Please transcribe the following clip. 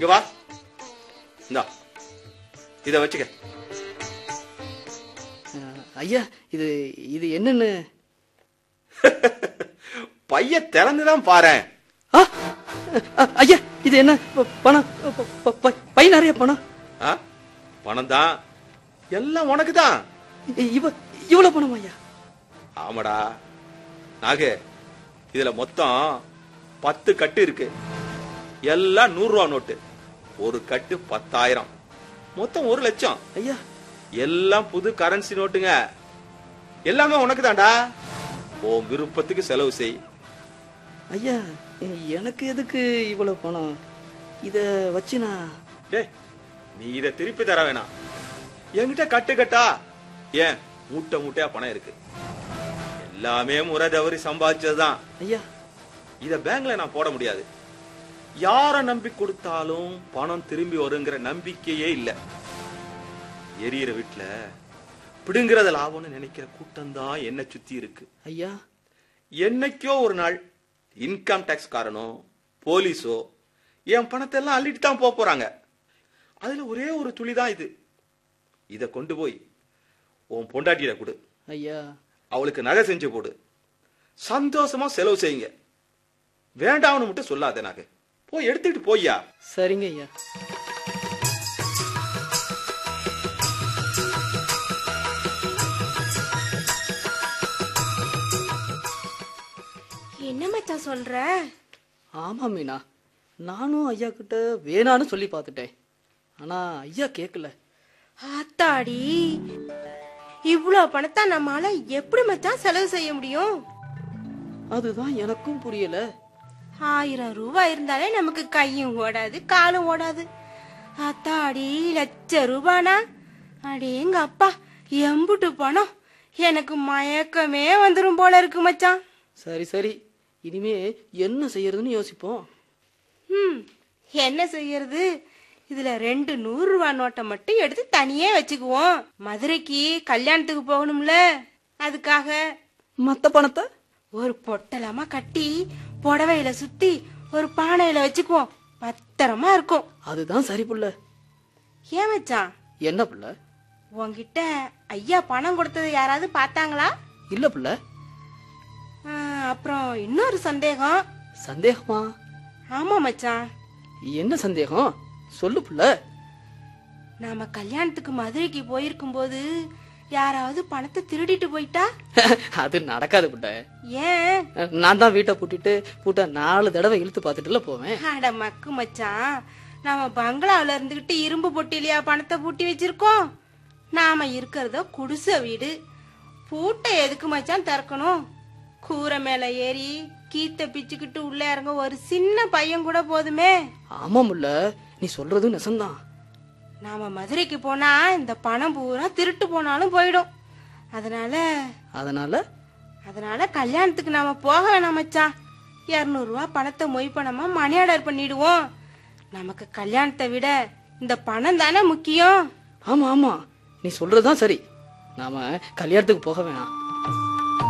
இங்க வா இந்தா இத வச்சுக்க அஹ், ஐயா இது இது என்னன்னு பைய திறந்துதான் பாரேன் ஆ, அஹ், ஐயா இது என்ன ப- பணம் ப- ப- ப- பை நிறைய பணம் ஆ? பணம் தான் எல்லாம் உனக்கு தான் இ- இவ இவ்வளவு பணம் ஐயா ஆமாடா நாகு இதுல மொத்தம் பத்து கட்டு இருக்கு எல்லாம் நூறு ரூபா நோட்டு ஒரு கட்டு பத்தாயிரம் மொத்தம் ஒரு லட்சம் ஐயா எல்லாம் புது கரன்சி நோட்டுங்க எல்லாமே உனக்கு தான்டா உன் விருப்பத்துக்கு செலவு செய் ஐயா எனக்கு எதுக்கு இவ்வளவு பணம் இத வச்சு நான் டேய் நீ இத திருப்பி தர வேணாம் என்கிட்ட கட்டு கட்டா ஏன் மூட்டை மூட்டையா பணம் இருக்கு எல்லாமே முறை தவறி சம்பாதிச்சதுதான் ஐயா இத பேங்க்ல நான் போட முடியாது யார நம்பி கொடுத்தாலும் பணம் திரும்பி வருங்கிற நம்பிக்கையே இல்ல எரியிற வீட்டுல பிடுங்கிறத லாபம்னு நினைக்கிற கூட்டம் தான் என்ன சுத்தி இருக்கு ஐயா என்னைக்கோ ஒரு நாள் இன்கம் டேக்ஸ் காரனோ போலீஸோ என் பணத்தை எல்லாம் அள்ளிட்டு தான் போக போறாங்க அதுல ஒரே ஒரு துளி தான் இது இத கொண்டு போய் உன் பொண்டாட்டியில கொடு ஐயா அவளுக்கு நகை செஞ்சு போடு சந்தோஷமா செலவு செய்யுங்க வேண்டாம்னு மட்டும் சொல்லாத நகை போய் எடுத்துக்கிட்டு போய்யா சரிங்க ஐயா என்ன மச்சான் சொல்ற ஆமா மீனா நானும் ஐயா கிட்ட வேணான்னு சொல்லி பார்த்துட்டேன் ஆனா ஐயா கேட்கல ஆத்தாடி இவ்ளோ பணத்தை நம்மால எப்படி மச்சான் செலவு செய்ய முடியும் அதுதான் எனக்கும் புரியல ஆயிரம் ரூபாய் இருந்தாலே நமக்கு கையும் ஓடாது காலும் ஓடாது ஆத்தாடி லட்ச ரூபானா அடேங்க அப்பா எம்புட்டு பணம் எனக்கு மயக்கமே வந்துரும் போல இருக்கு மச்சான் சரி சரி இனிமே என்ன செய்யறதுன்னு யோசிப்போம் ம் என்ன செய்யறது இதுல ரெண்டு நூறு ரூபாய் நோட்டை மட்டும் எடுத்து தனியே வச்சுக்குவோம் மதுரைக்கு கல்யாணத்துக்கு போகணும்ல அதுக்காக மத்த பணத்தை ஒரு பொட்டலமா கட்டி புடவையில சுத்தி ஒரு பானையில வச்சுக்குவோம் பத்திரமா இருக்கும் அதுதான் சரி புள்ள ஏன் மச்சான் என்ன புள்ள உன்கிட்ட ஐயா பணம் கொடுத்தது யாராவது பார்த்தாங்களா இல்ல புள்ள ஆ, அப்புறம் இன்னொரு சந்தேகம் சந்தேகமா ஆமா மச்சான் என்ன சந்தேகம் சொல்லு புள்ள நாம கல்யாணத்துக்கு மதுரைக்கு போயிருக்கும் போது யாராவது பணத்தை திருடிட்டு போயிட்டா அது நடக்காது புள்ள ஏன் நான் தான் வீட்டை பூட்டிட்டு பூட்ட நாலு தடவை இழுத்து பார்த்துட்டுல போவேன் அட மக்கு மச்சான் நாம பங்களாவுல இருந்துகிட்டு இரும்பு பொட்டிலையா பணத்தை பூட்டி வச்சிருக்கோம் நாம இருக்கிறதோ குடிசை வீடு பூட்டை எதுக்கு மச்சான் திறக்கணும் கூரை மேல ஏறி கீத்த பிச்சுக்கிட்டு உள்ள இறங்க ஒரு சின்ன பையன் கூட போதுமே ஆமா முல்ல நீ சொல்றது நெசம்தான் நாம மதுரைக்கு போனா இந்த பணம் பூரா திருட்டு போனாலும் போயிடும் அதனால அதனால அதனால கல்யாணத்துக்கு நாம போக வேணாம் மச்சான் இரநூறுவா பணத்தை மொய் பணமா மணி ஆர்டர் பண்ணிடுவோம் நமக்கு கல்யாணத்தை விட இந்த பணம் தானே முக்கியம் ஆமா ஆமா நீ சொல்றதுதான் சரி நாம கல்யாணத்துக்கு போக வேணாம்